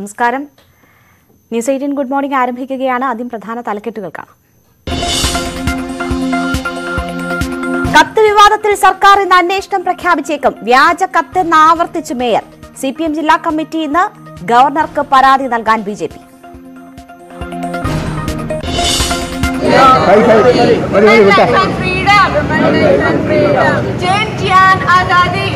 നമസ്കാരം news eighteen good morning ആരംഭിക്കുകയാണ് ആദ്യം പ്രധാന തലക്കെട്ടുകൾ കാണാം കത്ത് വിവാദത്തിൽ സർക്കാർ ഇന്ന് അന്വേഷണം പ്രഖ്യാപിച്ചേക്കും വ്യാജ കത്തെന്ന് ആവർത്തിച്ചു മേയർ സി പി എം ജില്ലാ കമ്മിറ്റി ഇന്ന് ഗവർണർക്ക് പരാതി നൽകാൻ B J P and freedom. and freedom. Jane Jian Azadi.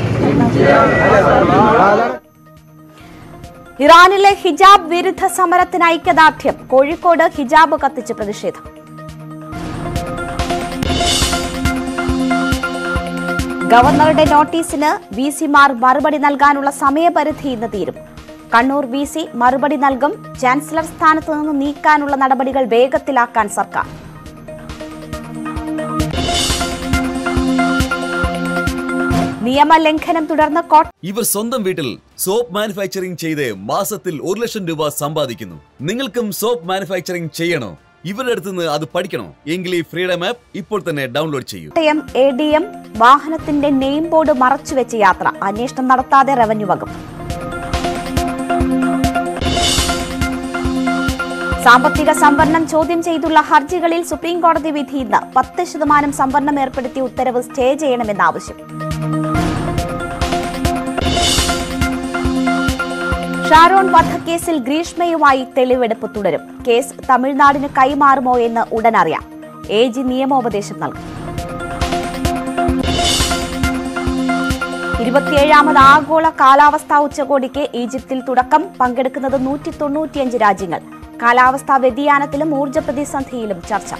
ഇറാനിലെ ഹിജാബ് വിരുദ്ധ സമരത്തിന് ഐക്യദാർഢ്യം കോഴിക്കോട് ഹിജാബ് കത്തിച്ച് പ്രതിഷേധം ഗവർണറുടെ നോട്ടീസിന് വി സിമാർ മറുപടി നൽകാനുള്ള സമയപരിധി ഇന്ന് തീരും കണ്ണൂർ വി സി മറുപടി നൽകും ചാൻസലർ സ്ഥാനത്ത് നിന്ന് നീക്കാനുള്ള നടപടികൾ വേഗത്തിലാക്കാൻ സർക്കാർ നിയമലംഘനം തുടർന്ന് കോട്ട ഇവർ സ്വന്തം വീട്ടിൽ സോപ്പ് മാനുഫാക്ചറിംഗ് ചെയ്ത് മാസത്തിൽ ഒരു ലക്ഷം രൂപ സമ്പാദിക്കുന്നു നിങ്ങൾക്കും സോപ്പ് മാനുഫാക്ചറിംഗ് ചെയ്യണോ ഇവരുടെ അടുത്തുനിന്ന് അത് പഠിക്കണോ എങ്കിൽ ഈ ഫ്രീഡം ആപ്പ് ഇപ്പോൾ തന്നെ ഡൗൺലോഡ് ചെയ്യൂ കോട്ടയം എ ഡി എം വാഹനത്തിന്റെ നെയിം ബോർഡ് മറച്ചുവെച്ച് യാത്ര അന്വേഷണം നടത്താതെ റവന്യൂ വകുപ്പ് സാമ്പത്തിക സംവരണം ചോദ്യം ചെയ്തുള്ള ഹർജികളിൽ സുപ്രീം കോടതി വിധി ഇന്ന് പത്ത് ശതമാനം സംവരണം ഏർപ്പെടുത്തി ഉത്തരവ് സ്റ്റേ ചെയ്യണമെന്ന ആവശ്യം ഷാരോൺ വധക്കേസിൽ ഗ്രീഷ്മയുമായി തെളിവെടുപ്പ് തുടരും കേസ് തമിഴ്നാടിന് കൈമാറുമോ എന്ന് ഉടൻ അറിയാം എ ജി നിയമോപദേശം നൽകും ഇരുപത്തിയേഴാമത് ആഗോള കാലാവസ്ഥാ ഉച്ചകോടിക്ക് ഈജിപ്തിൽ തുടക്കം പങ്കെടുക്കുന്നത് നൂറ്റി തൊണ്ണൂറ്റിയഞ്ച് രാജ്യങ്ങൾ കാലാവസ്ഥാ വ്യതിയാനത്തിലും ഊർജ്ജ പ്രതിസന്ധിയിലും ചർച്ച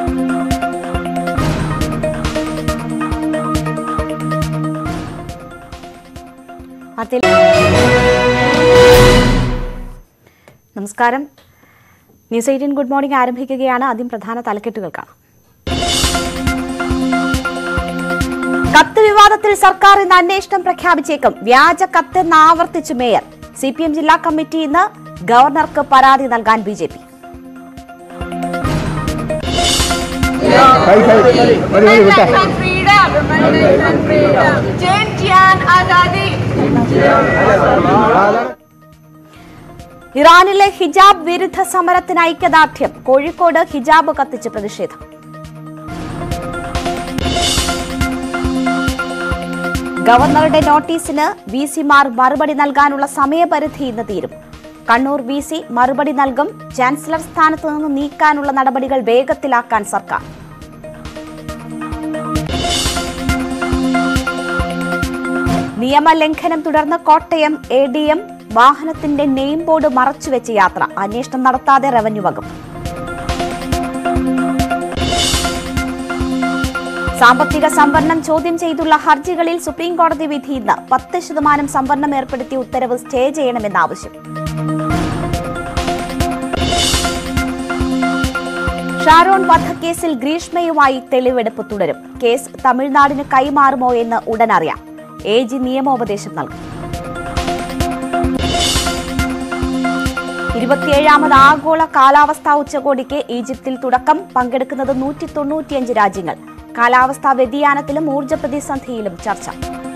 അതിൽ നമസ്കാരം ന്യൂസ് എയ്റ്റീൻ ഗുഡ് മോർണിംഗ് ആരംഭിക്കുകയാണ് ആദ്യം പ്രധാന തലക്കെട്ടുകൾ കാണാം കത്ത് വിവാദത്തിൽ സർക്കാർ ഇന്ന് അന്വേഷണം പ്രഖ്യാപിച്ചേക്കും വ്യാജ കത്തെന്ന് ആവർത്തിച്ചു മേയർ സി പി എം ജില്ലാ കമ്മിറ്റി ഇന്ന് ഗവർണർക്ക് പരാതി നൽകാൻ B J P and freedom. and freedom. Jane Jian Azadi. ഇറാനിലെ ഹിജാബ് വിരുദ്ധ സമരത്തിന് ഐക്യദാർഢ്യം കോഴിക്കോട് ഹിജാബ് കത്തിച്ച് പ്രതിഷേധം ഗവർണറുടെ നോട്ടീസിന് വി സിമാർ മറുപടി നൽകാനുള്ള സമയപരിധി ഇന്ന് തീരും കണ്ണൂർ വി സി മറുപടി നൽകും ചാൻസലർ സ്ഥാനത്ത് നിന്ന് നീക്കാനുള്ള നടപടികൾ വേഗത്തിലാക്കാൻ സർക്കാർ നിയമലംഘനം തുടർന്ന് കോട്ടയം എ ഡി എം വാഹനത്തിന്റെ നെയിം ബോർഡ് മറച്ചുവെച്ച് യാത്ര അന്വേഷണം നടത്താതെ റവന്യൂ വകുപ്പ് സാമ്പത്തിക സംവരണം ചോദ്യം ചെയ്തുള്ള ഹർജികളിൽ സുപ്രീം കോടതി വിധി ഇന്ന് പത്ത് ശതമാനം സംവരണം ഏർപ്പെടുത്തി ഉത്തരവ് സ്റ്റേ ചെയ്യണമെന്ന ആവശ്യം ഷാരോൺ വധക്കേസിൽ ഗ്രീഷ്മയുമായി തെളിവെടുപ്പ് തുടരും കേസ് തമിഴ്നാടിന് കൈമാറുമോ എന്ന് ഉടൻ അറിയാം എ ജി നിയമോപദേശം നൽകും ഇരുപത്തിയേഴാമത് ആഗോള കാലാവസ്ഥാ ഉച്ചകോടിക്ക് ഈജിപ്തിൽ തുടക്കം പങ്കെടുക്കുന്നത് നൂറ്റി തൊണ്ണൂറ്റിയഞ്ച് രാജ്യങ്ങൾ കാലാവസ്ഥാ വ്യതിയാനത്തിലും ഊർജ്ജ പ്രതിസന്ധിയിലും ചർച്ച